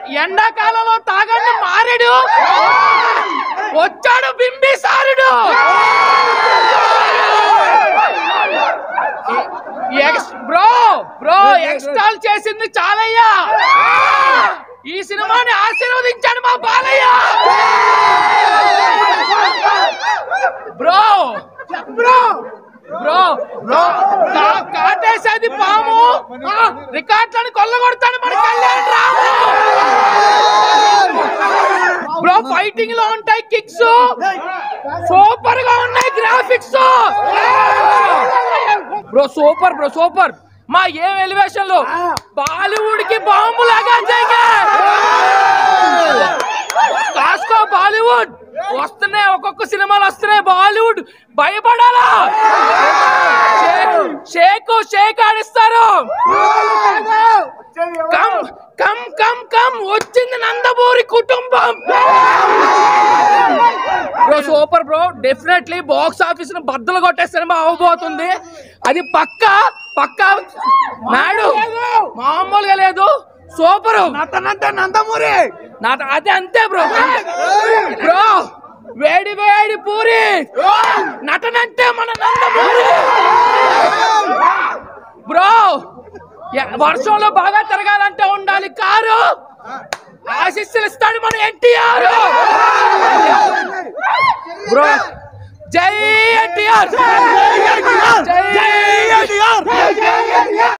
ఎండాకాలంలో తాగండి మారెడు వచ్చాడు బింబిసారుడు ఎక్స్- బ్రో బ్రో ఎక్స్టాల్ చేసింది చాలయ్యా ఈ సినిమాని ఆశీర్వదించాడు మా బాలయ్య బ్రో బ్రో బ్రో కా- కాటేసేది పాము రికార్డులను కొల్లగొడతాడు మన కళ్యాణ్ రాము బ్రో ఫైటింగ్ లో ఉంటాయి కిక్స్ సూపర్ గా ఉన్నాయి graphics bro super bro super మా ఏం ఎలివేషన్ లో బాలీవుడ్ కి బాంబు లాగా కాస్కో బాలీవుడ్ వస్తున్నాయి ఒక్కొక్క సినిమాలు వస్తున్నాయి బాలీవుడ్ భయపడాలా షేక్ షేక్ ఆడిస్తారు కమ్ కమ్ కమ్ కమ్ వచ్చింది నందమూరి కుటుంబం bro super bro definitely box office ను బద్దలు కొట్టే సినిమా అవబోతుంది అది పక్క పక్క నాడు మామూలుగా లేదు సూపర్ నందమూరి నా అదే అంతే బ్రో బ్రో వేడి వేడి పూరి నటనంటే మన నందమూరి బ్రో ఎ- వర్షంలో బాగా తిరగాలంటే ఉండాలి కారు ఆశిస్సులు ఇస్తాడు మన ఎన్టీఆర్ బ్రో జై ఎన్టీఆర్ జై